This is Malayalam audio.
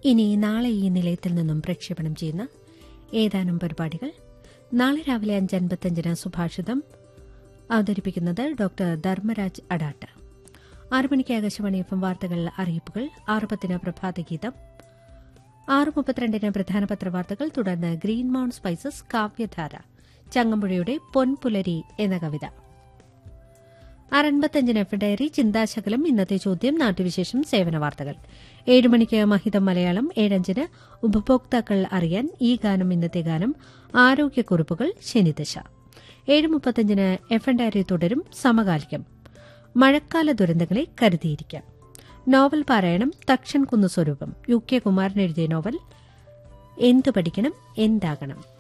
ഇനി നാളെ ഈ നിലയത്തിൽ നിന്നും പ്രക്ഷേപണം ചെയ്യുന്ന ഏതാനും പരിപാടികൾ നാളെ രാവിലെ അഞ്ച് അൻപത്തഞ്ചിന് സുഭാഷിതം അവതരിപ്പിക്കുന്നത് ഡോക്ടർ ധർമ്മരാജ് അഡാട്ട് ആറു മണിക്ക് ആകാശവാണി എഫ് എം വാർത്തകൾ അറിയിപ്പുകൾ ആറ് പത്തിന് പ്രഭാതഗീതം ആറ് മുപ്പത്തിരണ്ടിന് പ്രധാന പത്രവാർത്തകൾ തുടർന്ന് ഗ്രീൻ മൗണ്ട് സ്പൈസസ് കാവ്യധാര ചങ്ങമ്പുഴയുടെ പൊൻപുലരി എന്ന കവിത അറൻപത്തഞ്ചിന് എഫ് ഡയറി ചിന്താശകലം ഇന്നത്തെ ചോദ്യം നാട്ടുവിശേഷം സേവന വാർത്തകൾ ഏഴ് മണിക്ക് മഹിതം മലയാളം ഏഴഞ്ചിന് ഉപഭോക്താക്കൾ അറിയാൻ ഈ ഗാനം ഇന്നത്തെ ഗാനം ആരോഗ്യക്കുറിപ്പുകൾ ശനിദശ ഏഴ് മുപ്പത്തഞ്ചിന് എഫ് എൻ ഡയറി തുടരും സമകാലികം മഴക്കാല ദുരന്തങ്ങളെ കരുതിയിരിക്കാം നോവൽ പാരായണം തക്ഷൻ കുന്നു സ്വരൂപം യു കെ കുമാരൻ എഴുതിയ നോവൽ എന്തു പഠിക്കണം എന്താകണം